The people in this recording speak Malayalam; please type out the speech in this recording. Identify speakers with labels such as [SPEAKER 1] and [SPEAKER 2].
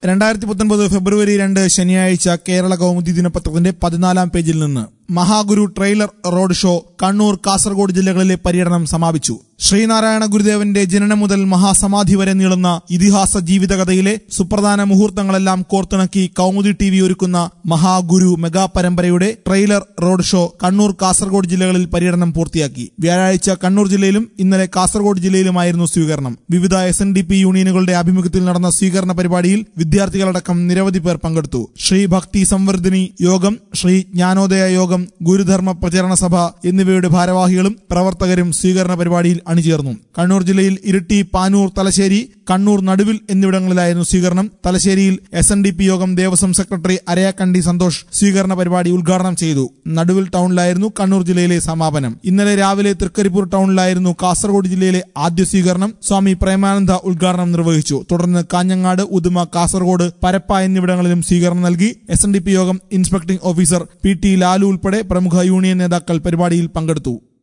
[SPEAKER 1] രണ്ടായിരത്തി പത്തൊൻപത് ഫെബ്രുവരി രണ്ട് ശനിയാഴ്ച കേരള കൗമുദി ദിനപത്രത്തിന്റെ പതിനാലാം പേജിൽ നിന്ന് Mahaguru trailer road show Kannur Kasaragod ജില്ലകളിലെ പര്യടനം സമാപിച്ചു ശ്രീനാരായണ ഗുരുദേവന്റെ ജനനം മുതൽ മഹാസമാധി വരെ നീളുന്ന ഇതിഹാസ ജീവിതകഥയിലെ സുപ്രധാന മുഹൂർത്തങ്ങളെല്ലാം കോർത്തിണക്കി കൗമുദി ടി വി ഒരുക്കുന്ന മഹാഗുരു മെഗാ പരമ്പരയുടെ trailer road show Kannur Kasaragod ജില്ലകളിൽ പര്യടനം പൂർത്തിയാക്കി വ്യാഴാഴ്ച കണ്ണൂർ ജില്ലയിലും ഇന്നലെ കാസർഗോഡ് ജില്ലയിലുമായിരുന്നു സ്വീകരണം വിവിധ എസ് എൻ ഡി പി യൂണിയനുകളുടെ ആഭിമുഖ്യത്തിൽ നടന്ന സ്വീകരണ പരിപാടിയിൽ വിദ്യാർത്ഥികളടക്കം നിരവധി പേർ പങ്കെടുത്തു ശ്രീ ഭക്തി സംവർദ്ധിനി യോഗം ശ്രീ ജ്ഞാനോദയ യോഗം ഗുരുധർമ്മ പ്രചരണ സഭ എന്നിവയുടെ ഭാരവാഹികളും പ്രവർത്തകരും സ്വീകരണ പരിപാടിയിൽ അണിചേർന്നു കണ്ണൂർ ജില്ലയിൽ ഇരിട്ടി പാനൂർ തലശ്ശേരി കണ്ണൂർ നടുവിൽ എന്നിവിടങ്ങളിലായിരുന്നു സ്വീകരണം തലശ്ശേരിയിൽ എസ് എൻ ഡി പി യോഗം ദേവസ്വം സെക്രട്ടറി അരയാക്കണ്ടി സന്തോഷ് സ്വീകരണ പരിപാടി ഉദ്ഘാടനം ചെയ്തു നടുവിൽ ടൗണിലായിരുന്നു കണ്ണൂർ ജില്ലയിലെ സമാപനം ഇന്നലെ രാവിലെ തൃക്കരിപ്പൂർ ടൗണിലായിരുന്നു കാസർഗോഡ് ജില്ലയിലെ ആദ്യ സ്വീകരണം സ്വാമി പ്രേമാനന്ദ ഉദ്ഘാടനം നിർവഹിച്ചു തുടർന്ന് കാഞ്ഞങ്ങാട് ഉദുമ കാസർഗോഡ് പരപ്പ എന്നിവിടങ്ങളിലും സ്വീകരണം നൽകി എസ് എൻ ഡി പി യോഗം inspecting officer P T Lalu ഉൾപ്പെടെ പ്രമുഖ യൂണിയൻ നേതാക്കൾ പരിപാടിയിൽ പങ്കെടുത്തു